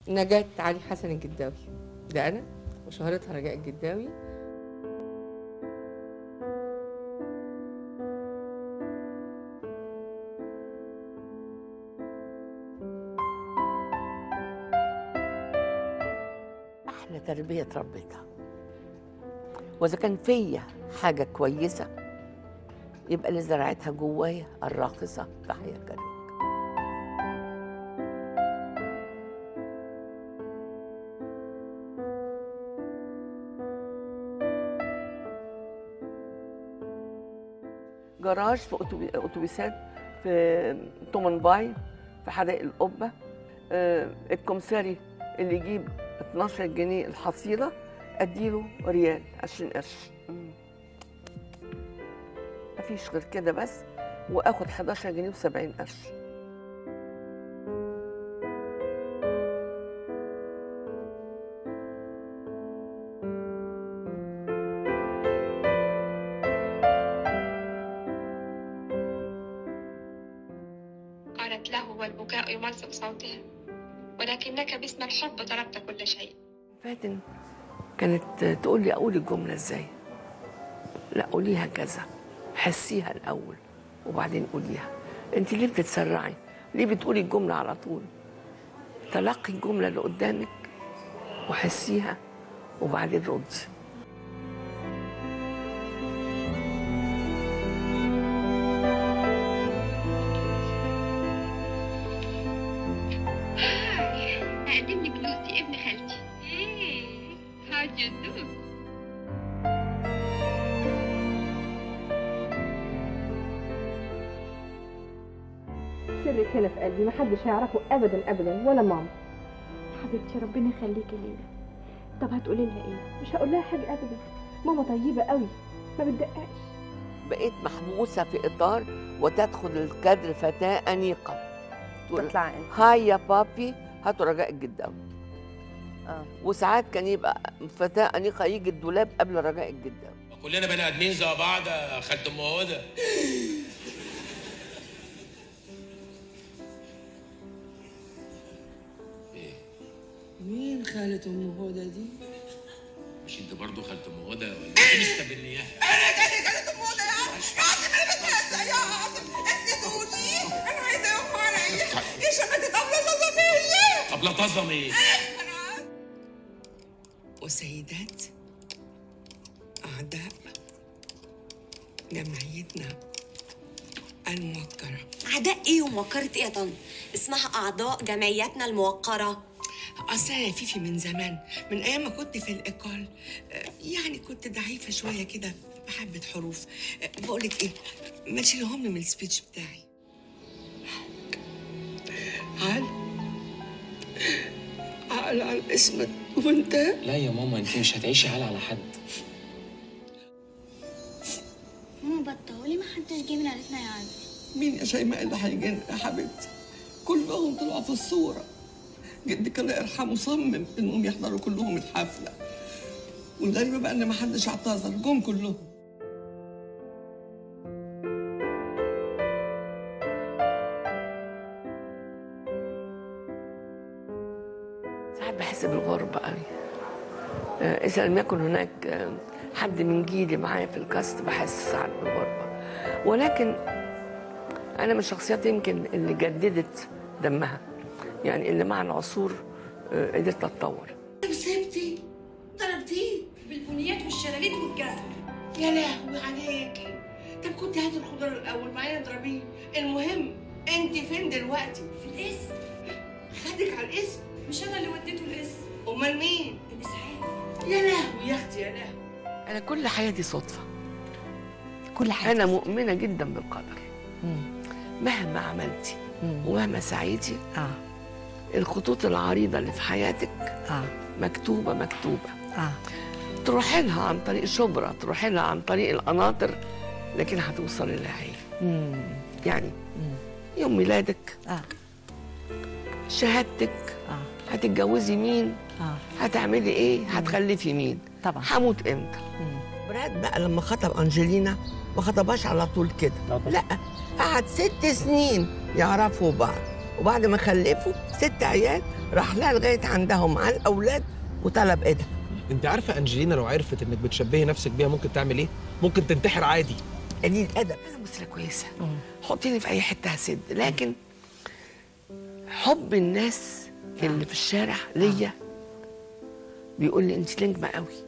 نجاة علي حسن الجداوي ده أنا وشهرتها رجاء الجداوي احلى تربيه تربيتها واذا كان فيا حاجه كويسه يبقى اللي زرعتها جوايا الراقصه تحيا كريم جراج في أتوبي- اتوبيسات في تومن باي في حدائق القبه آه، الكمساري اللي يجيب 12 جنيه الحصيله اديله ريال 20 قرش مفيش غير كده بس واخد 11 جنيه و70 قرش قالت له والبكاء يمزق صوتها ولكنك باسم الحب طلبت كل شيء فاتن كانت تقول لي اقول الجمله ازاي لا قوليها كذا حسيها الاول وبعدين قوليها انت ليه بتتسرعي ليه بتقولي الجمله على طول تلقي الجمله اللي قدامك وحسيها وبعدين ردي هاي هقدم لك لوسي ابن خالتي هاو يو دو سرك هنا في قلبي محدش هيعرفه ابدا ابدا ولا ماما حبيبتي ربنا يخليكي لينا طب هتقولي لها ايه مش هقول لها حاجه ابدا ماما طيبه قوي ما بتدققش بقيت محبوسه في اطار وتدخل الكادر فتاه انيقه تقول تطلع انت هاي يا بابي هاتوا رجاء الجداوي اه وساعات كان يبقى فتاه انيقه يجي الدولاب قبل رجاء الجداوي كلنا بني ادمين زي بعض يا خالة ام هدى مين خالة أم هدى دي؟ مش انت برضه خالة ام هدى ولا انت مستبنياها أنا جالي خالة أم هدى يا عاصم يا عاصم أنا بتهزر يا عاصم اسندوني أنا عايزة يوم عليا يا شبكة طبلة صوصفية طب لا تظلم ايه؟ وسيدات أعداء جمعيتنا الموقرة أعداء إيه وموقرة إيه يا طن؟ اسمها أعضاء جمعيتنا الموقرة أصل أنا يا فيفي من زمان من أيام ما كنت في الإيكول آه، يعني كنت ضعيفة شوية كده بحبة حروف آه، بقولك إيه ما تشيلهم لي من السبيتش بتاعي عال عال على اسمك وانت لا يا ماما انت مش هتعيشي حال على حد ماما بطلوا ما حدش جه من عيلتنا يا عزي مين يا شيماء اللي هيجي يا حبيبتي كلهم طلعوا في الصورة جدك الله يرحمه صمم انهم يحضروا كلهم الحفلة والغريبة بقى ان ما حدش اعتذر جم كلهم ساعات بحس بالغربة قوي آه، إذا لم يكن هناك آه، حد من جيلي معايا في الكاست بحس ساعات بالغربة ولكن أنا من الشخصيات يمكن اللي جددت دمها يعني اللي مع العصور آه، قدرت أتطور سبتي ضربتيه بالبنيات والشلاليت والجزر يا لهوي عليكي طب كنت هاتي الخضار الاول معايا اضربيه المهم انت فين دلوقتي في الاسم خدك على الاسم مش أنا اللي وديته الاسم امال مين الإسعاف يا لهوي يا اختي يا لهوي أنا كل حياتي صدفة كل حاجة أنا مؤمنة جدا بالقدر مهما عملتي ومهما سعيتي اه الخطوط العريضة اللي في حياتك اه مكتوبة مكتوبة اه تروحي لها عن طريق شبرا تروحي لها عن طريق القناطر لكن هتوصلي لها هي مم. يعني يوم ميلادك اه شهادتك اه هتتجوزي مين اه هتعملي ايه هتخلفي مين طبعا هموت امتى براد بقى لما خطب انجلينا ما خطبهاش على طول كده لا قعد ست سنين يعرفوا بعض وبعد ما خلفوا ست عيال راح لها لغايه عندهم مع الاولاد وطلب ايدها انت عارفه انجلينا لو عرفت انك بتشبهي نفسك بيها ممكن تعمل ايه ممكن تنتحر عادي قليل ادب انا ممثله كويسه حطيني في اي حته هسد لكن حب الناس اللي في الشارع ليا بيقول لي انت نجمه قوي